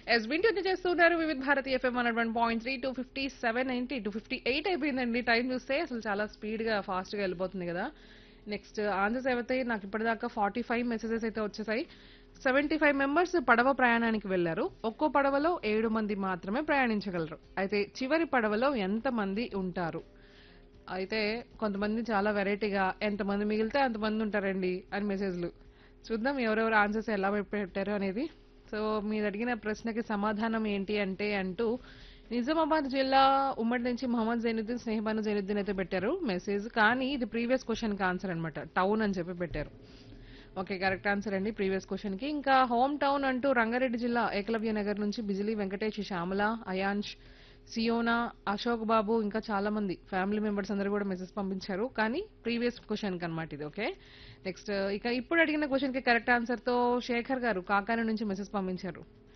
yes వింటూ చేస్తున్నారు వివిధ Bharati FM one one point three two fifty seven ఏంటి టూ ఫిఫ్టీ ఎయిట్ అయిపోయిందండి టైం చూస్తే అసలు చాలా స్పీడ్ గా ఫాస్ట్ గా వెళ్ళిపోతుంది కదా నెక్స్ట్ ఆన్సర్స్ అయితే నాకు ఇప్పటిదాకా ఫార్టీ ఫైవ్ మెసేజెస్ అయితే వచ్చేసాయి సెవెంటీ ఫైవ్ మెంబర్స్ పడవ ప్రయాణానికి వెళ్లారు ఒక్కో పడవలో ఏడు మంది మాత్రమే ప్రయాణించగలరు అయితే చివరి పడవలో ఎంత మంది ఉంటారు అయితే కొంతమంది చాలా వెరైటీగా ఎంతమంది మిగిలితే అంతమంది ఉంటారండి అని మెసేజ్లు చూద్దాం ఎవరెవరు ఆన్సర్స్ ఎలా పెట్టారు అనేది సో మీరు అడిగిన ప్రశ్నకి సమాధానం ఏంటి అంటే అంటూ నిజామాబాద్ జిల్లా ఉమ్మడి నుంచి మహమ్మద్ జైనుద్దీన్ స్నేహబాను జైనుద్దీన్ అయితే పెట్టారు మెసేజ్ కానీ ఇది ప్రీవియస్ క్వశ్చన్ కి ఆన్సర్ అనమాట టౌన్ అని చెప్పి పెట్టారు ఓకే కరెక్ట్ ఆన్సర్ అండి ప్రీవియస్ క్వశ్చన్ కి ఇంకా హోమ్ టౌన్ అంటూ రంగారెడ్డి జిల్లా ఏకలవ్య నగర్ నుంచి బిజిలీ వెంకటేష్ శ్యామల అయాంష్ సియోనా అశోక్ బాబు ఇంకా చాలా మంది ఫ్యామిలీ మెంబర్స్ అందరూ కూడా మెసేజ్ పంపించారు కానీ ప్రీవియస్ క్వశ్చన్ కి అనమాట ఇది ఓకే నెక్స్ట్ ఇక ఇప్పుడు అడిగిన క్వశ్చన్ కి కరెక్ట్ ఆన్సర్ తో శేఖర్ గారు కాకాని నుంచి మెసేజ్ పంపించారు